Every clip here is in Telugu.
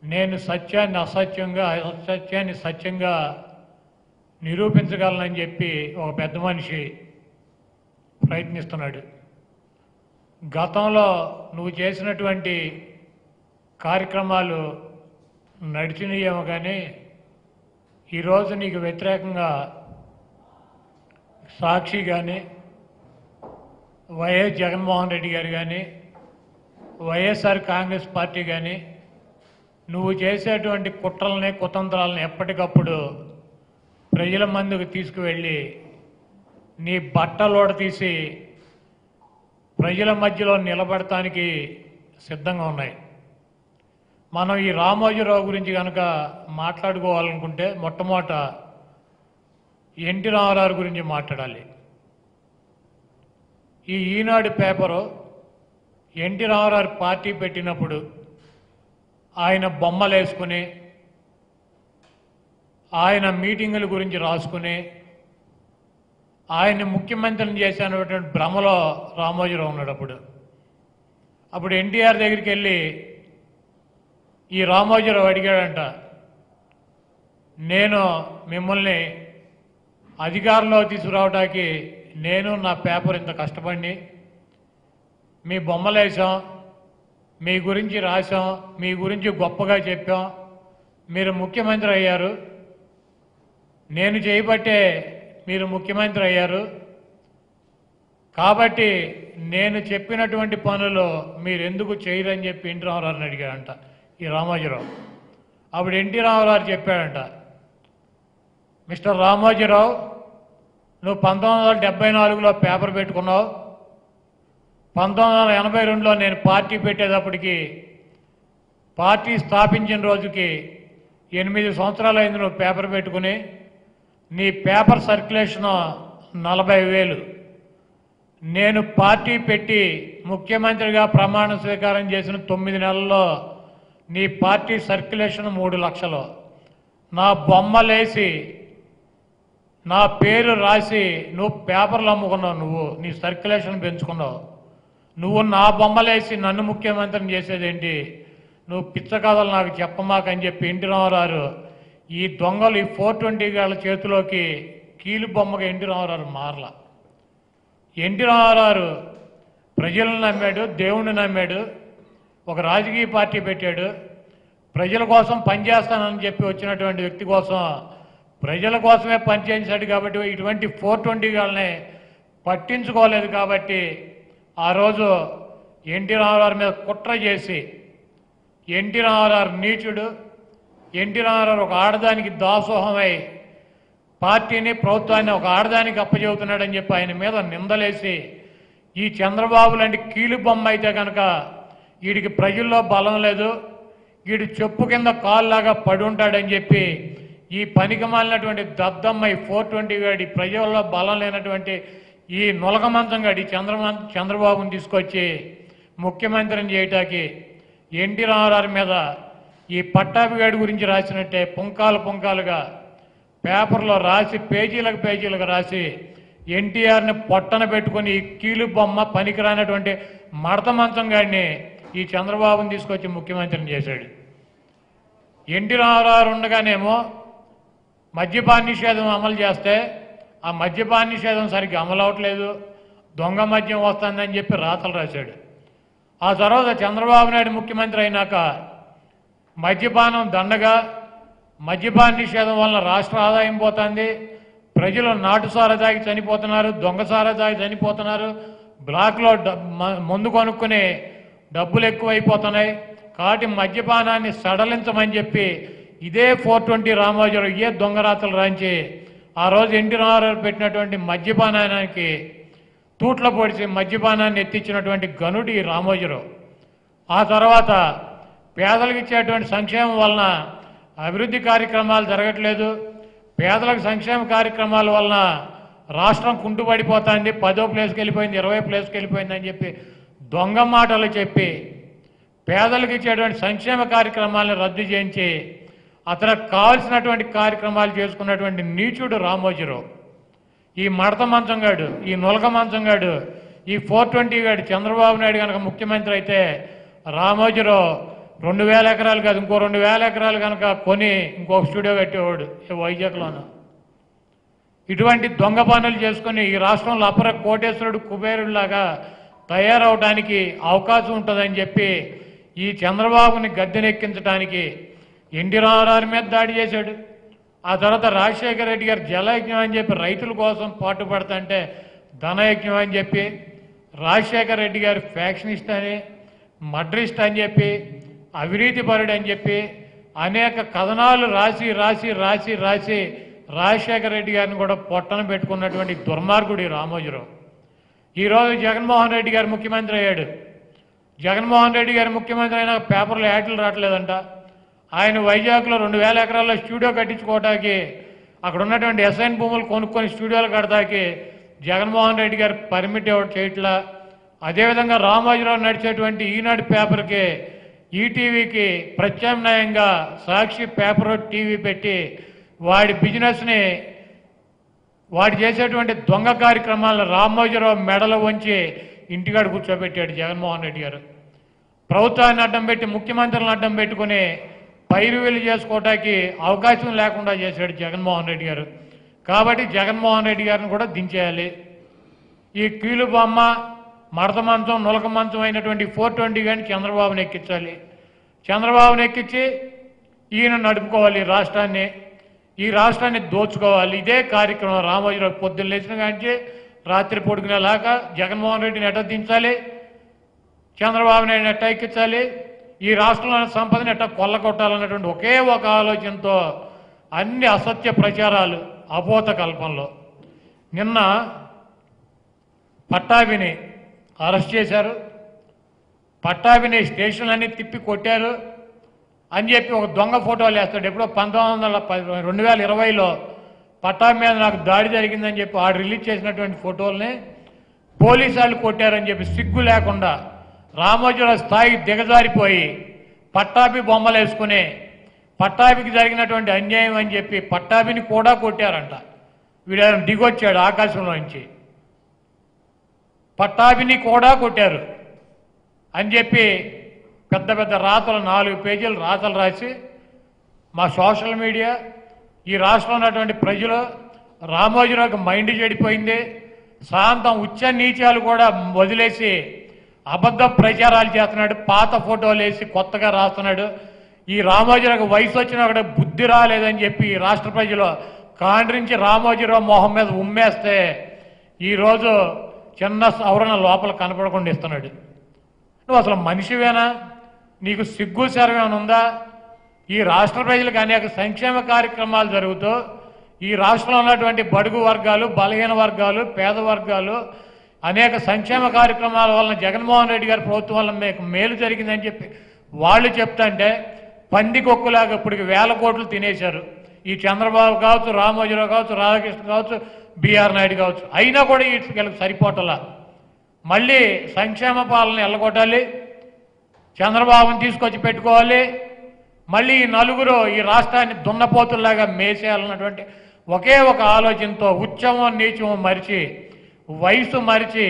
నేను సత్యాన్ని అసత్యంగా అసత్యాన్ని సత్యంగా నిరూపించగలనని చెప్పి ఒక పెద్ద మనిషి ప్రయత్నిస్తున్నాడు గతంలో నువ్వు చేసినటువంటి కార్యక్రమాలు నడిచినయేమో కానీ ఈరోజు నీకు వ్యతిరేకంగా సాక్షి కానీ వైఎస్ జగన్మోహన్ రెడ్డి గారు కానీ వైఎస్ఆర్ కాంగ్రెస్ పార్టీ కానీ నువ్వు చేసేటువంటి కుట్రల్ని కుతంత్రాలను ఎప్పటికప్పుడు ప్రజల మందుకు తీసుకువెళ్ళి నీ బట్టలోడ తీసి ప్రజల మధ్యలో నిలబడటానికి సిద్ధంగా ఉన్నాయి మనం ఈ రామోజీరావు గురించి కనుక మాట్లాడుకోవాలనుకుంటే మొట్టమొదట ఎన్టీ రామారావు గురించి మాట్లాడాలి ఈ Eenadu paper N T Rama Rao party పెట్టినప్పుడు ఆయన బొమ్మలు వేసుకుని ఆయన మీటింగుల గురించి రాసుకుని ఆయన్ని ముఖ్యమంత్రిని చేశానటువంటి భ్రమలో రామోజీరావు ఉన్నాడు అప్పుడు అప్పుడు ఎన్టీఆర్ దగ్గరికి వెళ్ళి ఈ రామోజీరావు అడిగాడంట నేను మిమ్మల్ని అధికారంలో తీసుకురావడానికి నేను నా పేపర్ ఇంత కష్టపడి మీ బొమ్మలు వేసాం మీ గురించి రాసాం మీ గురించి గొప్పగా చెప్పాం మీరు ముఖ్యమంత్రి అయ్యారు నేను చేయబట్టే మీరు ముఖ్యమంత్రి అయ్యారు కాబట్టి నేను చెప్పినటువంటి పనులు మీరు ఎందుకు చేయరని చెప్పి ఎన్టీ రామారావుని అడిగాడంట ఈ రామోజీరావు అప్పుడు ఎన్టీ రామారావు చెప్పాడంట మిస్టర్ రామోజీరావు నువ్వు పంతొమ్మిది వందల డెబ్బై నాలుగులో పేపర్ పెట్టుకున్నావు పంతొమ్మిది వందల ఎనభై రెండులో నేను పార్టీ పెట్టేటప్పటికి పార్టీ స్థాపించిన రోజుకి ఎనిమిది సంవత్సరాలు అయింది నువ్వు పేపర్ పెట్టుకుని నీ పేపర్ సర్క్యులేషన్ నలభై వేలు నేను పార్టీ పెట్టి ముఖ్యమంత్రిగా ప్రమాణ స్వీకారం చేసిన తొమ్మిది నెలల్లో నీ పార్టీ సర్క్యులేషన్ మూడు లక్షలు నా బొమ్మలేసి నా పేరు రాసి నువ్వు పేపర్లు అమ్ముకున్నావు నువ్వు నీ సర్క్యులేషన్ పెంచుకున్నావు నువ్వు నా బొమ్మలేసి నన్ను ముఖ్యమంత్రిని చేసేదేంటి నువ్వు పిచ్చ కథలు నాకు చెప్పమాకని చెప్పి ఎన్టీ రామారావు ఈ దొంగలు ఈ ఫోర్ ట్వంటీ గాళ్ళ చేతిలోకి కీలు బొమ్మగా ఎన్టీ రామారావు మారల ఎన్టీ రామారావు ప్రజలను నమ్మాడు దేవుణ్ణి నమ్మాడు ఒక రాజకీయ పార్టీ పెట్టాడు ప్రజల కోసం పనిచేస్తానని చెప్పి వచ్చినటువంటి వ్యక్తి కోసం ప్రజల కోసమే పనిచేశాడు కాబట్టి ఇటువంటి ఫోర్ ట్వంటీ గాళ్ళని పట్టించుకోలేదు కాబట్టి ఆ రోజు ఎన్టీ రామారావు మీద కుట్ర చేసి ఎన్టీ రామారావు నీచుడు ఎన్టీ రామారావు ఒక ఆడదానికి దాసోహమై పార్టీని ప్రభుత్వాన్ని ఒక ఆడదానికి అప్పచెబుతున్నాడని చెప్పి ఆయన మీద నిందలేసి ఈ చంద్రబాబు లాంటి కీలు బొమ్మ అయితే కనుక వీడికి ప్రజల్లో బలం లేదు వీడు చెప్పు కింద కాల్లాగా పడి ఉంటాడని చెప్పి ఈ పనికి మాలినటువంటి దద్దమ్మ ఈ ఫోర్ ట్వంటీ గాడి ప్రజల్లో బలం లేనటువంటి ఈ నులకమంచం గాడి చంద్రమ చంద్రబాబుని తీసుకొచ్చి ముఖ్యమంత్రిని చేయటానికి ఎన్టీ రామారావు మీద ఈ పట్టాభిగాడి గురించి రాసినట్టే పుంకాలు పుంకాలుగా పేపర్లో రాసి పేజీలకు పేజీలకు రాసి ఎన్టీఆర్ని పొట్టన పెట్టుకుని ఈ కీలు బొమ్మ పనికిరానటువంటి మడత మంచం గాడిని ఈ చంద్రబాబుని తీసుకొచ్చి ముఖ్యమంత్రిని చేశాడు ఎన్టీ రామారావు ఉండగానేమో మద్యపాన నిషేధం అమలు చేస్తే ఆ మద్యపాన నిషేధం సరిగ్గా అమలు అవ్వట్లేదు దొంగ మద్యం వస్తుందని చెప్పి రాతలు రాశాడు ఆ తర్వాత చంద్రబాబు నాయుడు ముఖ్యమంత్రి అయినాక మద్యపానం దండగా మద్యపాన నిషేధం వలన రాష్ట్ర ఆదాయం పోతుంది ప్రజలు నాటు సారా తాగి చనిపోతున్నారు దొంగ సారా తాగి చనిపోతున్నారు బ్లాక్లో డబ్- మ- మందు కొనుక్కుని డబ్బులు ఎక్కువైపోతున్నాయి కాబట్టి మద్యపానాన్ని సడలించమని చెప్పి ఇదే ఫోర్ ట్వంటీ రామోజీరావు ఇదే దొంగ రాతలు రాంచి ఆ రోజు ఎన్టీ రామారావు పెట్టినటువంటి మద్యపానానికి తూట్ల పొడిచి మద్యపానాన్ని ఎత్తించినటువంటి గనుడి రామోజీరావు ఆ తర్వాత పేదలకు ఇచ్చేటువంటి సంక్షేమం వలన అభివృద్ధి కార్యక్రమాలు జరగట్లేదు పేదలకు సంక్షేమ కార్యక్రమాల వలన రాష్ట్రం కుంటుపడిపోతుంది పదో ప్లేస్కి వెళ్ళిపోయింది ఇరవై ప్లేస్కి వెళ్ళిపోయింది అని చెప్పి దొంగ మాటలు చెప్పి పేదలకు ఇచ్చేటువంటి సంక్షేమ కార్యక్రమాలను రద్దు చేయించి అతనికి కావాల్సినటువంటి కార్యక్రమాలు చేసుకున్నటువంటి నీచుడు రామోజీరావు ఈ మడత మంచంగాడు ఈ నులక మంచంగాడు ఈ ఫోర్ ట్వంటీ గాడు చంద్రబాబు నాయుడు కనుక ముఖ్యమంత్రి అయితే రామోజీరావు రెండు వేల ఎకరాలు కాదు ఇంకో రెండు వేల ఎకరాలు కనుక కొని ఇంకొక స్టూడియో కట్టేవాడు ఈ వైజాగ్లోనూ ఇటువంటి దొంగ పనులు చేసుకుని ఈ రాష్ట్రంలో అపర కోటేశ్వరుడు కుబేరుడిలాగా తయారవడానికి అవకాశం ఉంటుందని చెప్పి ఈ చంద్రబాబుని గద్దెనెక్కించడానికి ఎన్టీ రామారావు మీద దాడి చేశాడు ఆ తర్వాత రాజశేఖర రెడ్డి గారు జలయజ్ఞం అని చెప్పి రైతుల కోసం పాటుపడతంటే ధనయజ్ఞం అని చెప్పి రాజశేఖర రెడ్డి గారు ఫ్యాక్షనిస్ట్ అని మడ్రిస్ట్ అని చెప్పి అవినీతి పరుడు అని చెప్పి అనేక కథనాలు రాసి రాసి రాసి రాసి రాజశేఖర రెడ్డి గారిని కూడా పొట్టన పెట్టుకున్నటువంటి దుర్మార్గుడు ఈ రామోజీరావు ఈరోజు జగన్మోహన్ రెడ్డి గారు ముఖ్యమంత్రి అయ్యాడు జగన్మోహన్ రెడ్డి గారు ముఖ్యమంత్రి అయినా పేపర్లో యాడ్లు రావట్లేదంట ఆయన వైజాగ్లో రెండు వేల ఎకరాల్లో స్టూడియో కట్టించుకోవటానికి అక్కడ ఉన్నటువంటి ఎస్ఐన్ భూములు కొనుక్కొని స్టూడియోలు కడతాకి జగన్మోహన్ రెడ్డి గారు పర్మిట్ ఇవ్వడం చేయట్లా అదేవిధంగా రామోజీరావు నడిచేటువంటి ఈనాడు పేపర్కి ఈటీవీకి ప్రత్యామ్నాయంగా సాక్షి పేపర్ టీవీ పెట్టి వాడి బిజినెస్ని వాడు చేసేటువంటి దొంగ కార్యక్రమాలను రామోజీరావు మెడలు వంచి ఇంటికాడ కూర్చోబెట్టాడు జగన్మోహన్ రెడ్డి గారు ప్రభుత్వాన్ని అడ్డం పెట్టి ముఖ్యమంత్రులను అడ్డం పెట్టుకుని పైరువీలు చేసుకోవటానికి అవకాశం లేకుండా చేశాడు జగన్మోహన్ రెడ్డి గారు కాబట్టి జగన్మోహన్ రెడ్డి గారిని కూడా దించేయాలి ఈ కీలు బొమ్మ మడత మంచం నులక మంచం అయినటువంటి ఫోర్ ట్వంటీ కానీ చంద్రబాబుని ఎక్కించాలి చంద్రబాబుని ఎక్కించి ఈయన నడుపుకోవాలి ఈ రాష్ట్రాన్ని ఈ రాష్ట్రాన్ని దోచుకోవాలి ఇదే కార్యక్రమం రామోజీరావు పొద్దున్న లేచిన కాంచి రాత్రి పొడుగునేలాగా జగన్మోహన్ రెడ్డిని ఎట్ట దించాలి చంద్రబాబు నాయుడు ఎట్ట ఎక్కించాలి ఈ రాష్ట్రంలోని సంపదని ఎట్ట కొల్లగొట్టాలన్నటువంటి ఒకే ఒక ఆలోచనతో అన్ని అసత్య ప్రచారాలు అపోత కల్పనలో నిన్న పట్టాభిని అరెస్ట్ చేశారు పట్టాభిని స్టేషన్లన్నీ తిప్పి కొట్టారు అని చెప్పి ఒక దొంగ ఫోటోలు వేస్తాడు ఎప్పుడో పంతొమ్మిది వందల పది రెండు వేల ఇరవైలో పట్టాభి మీద నాకు దాడి జరిగిందని చెప్పి ఆడు రిలీజ్ చేసినటువంటి ఫోటోల్ని పోలీసు వాళ్ళు కొట్టారని చెప్పి సిగ్గు లేకుండా రామోజీరావు స్థాయికి దిగజారిపోయి పట్టాభి బొమ్మలు వేసుకుని పట్టాభికి జరిగినటువంటి అన్యాయం అని చెప్పి పట్టాభిని కూడా కొట్టారంట వీడు ఆయన దిగొచ్చాడు ఆకాశంలో నుంచి పట్టాభిని కూడా కొట్టారు అని చెప్పి పెద్ద పెద్ద రాతలు నాలుగు పేజీలు రాతలు రాసి మా సోషల్ మీడియా ఈ రాష్ట్రంలో ఉన్నటువంటి ప్రజలు రామోజీరావుకి మైండ్ చెడిపోయింది శాంతం ఉచ్చ నీచాలు కూడా వదిలేసి అబద్ధ ప్రచారాలు చేస్తున్నాడు పాత ఫోటోలు వేసి కొత్తగా రాస్తున్నాడు ఈ రామోజీరావుకి వయసు వచ్చినా కూడా బుద్ధి రాలేదని చెప్పి ఈ రాష్ట్ర ప్రజలు కాండ్రించి రామోజీరావు మొహం మీద ఉమ్మేస్తే ఈరోజు చిన్న సవరణ లోపల కనపడకుండా ఇస్తున్నాడు నువ్వు అసలు మనిషివేనా నీకు సిగ్గు శరమేమైనా ఉందా ఈ రాష్ట్ర ప్రజలకు అనేక సంక్షేమ కార్యక్రమాలు జరుగుతూ ఈ రాష్ట్రంలో ఉన్నటువంటి బడుగు వర్గాలు బలహీన వర్గాలు పేద వర్గాలు అనేక సంక్షేమ కార్యక్రమాల వలన జగన్మోహన్ రెడ్డి గారి ప్రభుత్వం వల్ల మీకు మేలు జరిగిందని చెప్పి వాళ్ళు చెప్తాంటే పందికొక్కులాగా ఇప్పటికి వేల కోట్లు తినేశారు ఈ చంద్రబాబు కావచ్చు రామోజీరావు కావచ్చు రాధాకృష్ణ కావచ్చు బీఆర్ నాయుడు కావచ్చు అయినా కూడా వీటికి సరిపోటలా మళ్ళీ సంక్షేమ పాలన ఎల్లగొట్టాలి చంద్రబాబుని తీసుకొచ్చి పెట్టుకోవాలి మళ్ళీ ఈ నలుగురు ఈ రాష్ట్రాన్ని దున్నపోతుల్లాగా మేసేయాలన్నటువంటి ఒకే ఒక ఆలోచనతో ఉచ్చమం నీచమం మరిచి వయసు మరిచి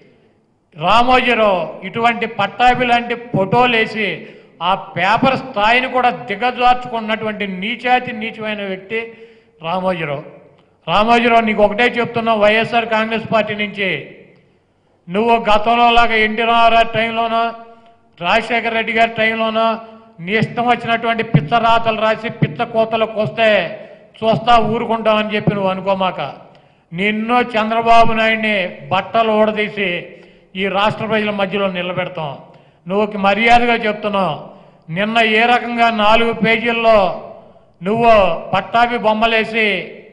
రామోజీరావు ఇటువంటి పట్టాభి లాంటి ఫోటోలు వేసి ఆ పేపర్ స్థాయిని కూడా దిగజార్చుకున్నటువంటి నీచాతి నీచమైన వ్యక్తి రామోజీరావు రామోజీరావు నీకు ఒకటే చెప్తున్నావు వైఎస్ఆర్ కాంగ్రెస్ పార్టీ నుంచి నువ్వు గతంలో లాగా ఎన్టీ రామారావు టైంలోనో రాజశేఖర రెడ్డి గారి టైంలోనో నీ ఇష్టం వచ్చినటువంటి పిచ్చ రాతలు రాసి పిచ్చ కోతలకు వస్తే చూస్తా ఊరుకుంటామని చెప్పి నువ్వు అనుకోమాక నిన్ను చంద్రబాబు నాయుడిని బట్టలు ఊడదీసి ఈ రాష్ట్ర ప్రజల మధ్యలో నిలబెడతాం నువ్వు ఒక మర్యాదగా చెప్తున్నావు నిన్న ఏ రకంగా నాలుగు పేజీల్లో నువ్వు పట్టాభి బొమ్మలేసి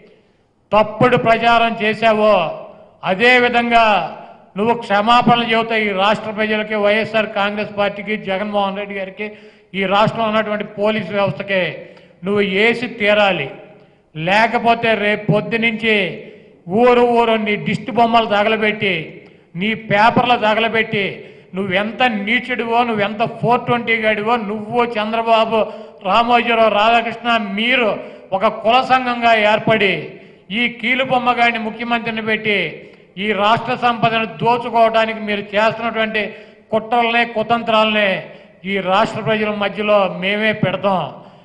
తప్పుడు ప్రచారం చేశావో అదే విధంగా నువ్వు క్షమాపణలు చెబుతా ఈ రాష్ట్ర ప్రజలకి వైఎస్ఆర్ కాంగ్రెస్ పార్టీకి జగన్మోహన్ రెడ్డి గారికి ఈ రాష్ట్రంలో ఉన్నటువంటి పోలీసు వ్యవస్థకి నువ్వు వేసి తీరాలి లేకపోతే రేపు పొద్దు నుంచి ఊరు ఊరు నీ దిష్టి బొమ్మలు తగలబెట్టి నీ పేపర్లు తగలబెట్టి నువ్వెంత నీచుడివో నువ్వెంత ఫోర్ ట్వంటీ గాడివో నువ్వు చంద్రబాబు రామోజీరావు రాధాకృష్ణ మీరు ఒక కుల సంఘంగా ఏర్పడి ఈ కీలు బొమ్మగాడిని ముఖ్యమంత్రిని పెట్టి ఈ రాష్ట్ర సంపదను దోచుకోవడానికి మీరు చేస్తున్నటువంటి కుట్రల్ని కుతంత్రాలని ఈ రాష్ట్ర ప్రజల మధ్యలో మేమే పెడతాం